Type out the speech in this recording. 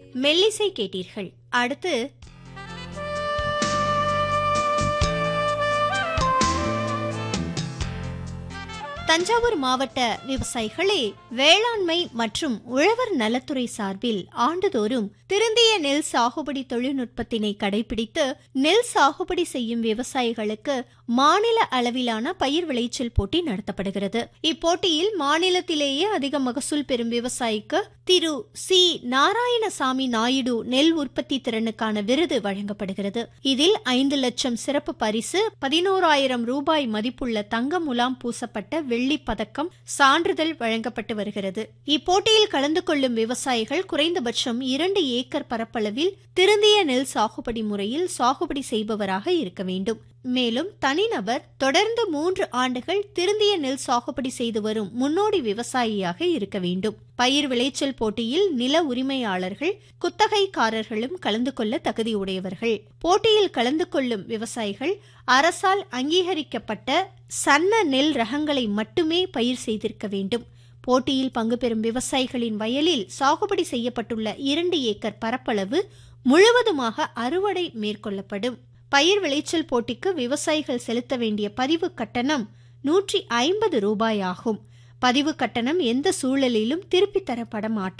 மெல்லிசை கேட்டீர்கள் அடுத்து தஞ்சாவூர் மாவட்ட விவசாயிகளே வேளாண்மை மற்றும் உழவர் நலத்துறை சார்பில் ஆண்டுதோறும் திருந்திய நெல் சாகுபடி தொழில்நுட்பத்தினை கடைபிடித்து நெல் சாகுபடி செய்யும் விவசாயிகளுக்கு மாநில அளவிலான பயிர் விளைச்சல் போட்டி நடத்தப்படுகிறது இப்போட்டியில் மாநிலத்திலேயே அதிக மகசூல் பெறும் விவசாயிக்கு திரு சி நாராயணசாமி நாயுடு நெல் உற்பத்தி திறனுக்கான விருது வழங்கப்படுகிறது இதில் ஐந்து லட்சம் சிறப்பு பரிசு பதினோராயிரம் ரூபாய் மதிப்புள்ள தங்க முலாம் பூசப்பட்ட வெள்ளி பதக்கம் சான்றிதழ் வழங்கப்பட்டு வருகிறது இப்போட்டியில் கலந்து கொள்ளும் விவசாயிகள் குறைந்தபட்சம் இரண்டு ஏக்கர் பரப்பளவில் திருந்திய நெல் சாகுபடி முறையில் சாகுபடி செய்பவராக இருக்க வேண்டும் மேலும் தனிநபர் தொடர்ந்து மூன்று ஆண்டுகள் திருந்திய நெல் சாகுபடி செய்து வரும் முன்னோடி விவசாயியாக இருக்க வேண்டும் பயிர் விளைச்சல் போட்டியில் நில உரிமையாளர்கள் குத்தகைக்காரர்களும் கலந்து கொள்ள தகுதியுடையவர்கள் போட்டியில் கலந்து கொள்ளும் விவசாயிகள் அரசால் அங்கீகரிக்கப்பட்ட சன்ன நெல் ரகங்களை மட்டுமே பயிர் செய்திருக்க வேண்டும் போட்டியில் பங்கு பெறும் விவசாயிகளின் வயலில் சாகுபடி செய்யப்பட்டுள்ள இரண்டு ஏக்கர் பரப்பளவு முழுவதுமாக அறுவடை மேற்கொள்ளப்படும் பயிர் விளைச்சல் போட்டிக்கு விவசாயிகள் செலுத்த வேண்டிய பதிவு கட்டணம் நூற்றி ஐம்பது ரூபாய் ஆகும் பதிவு கட்டணம் எந்த சூழலிலும் திருப்பித் தரப்பட மாட்டாது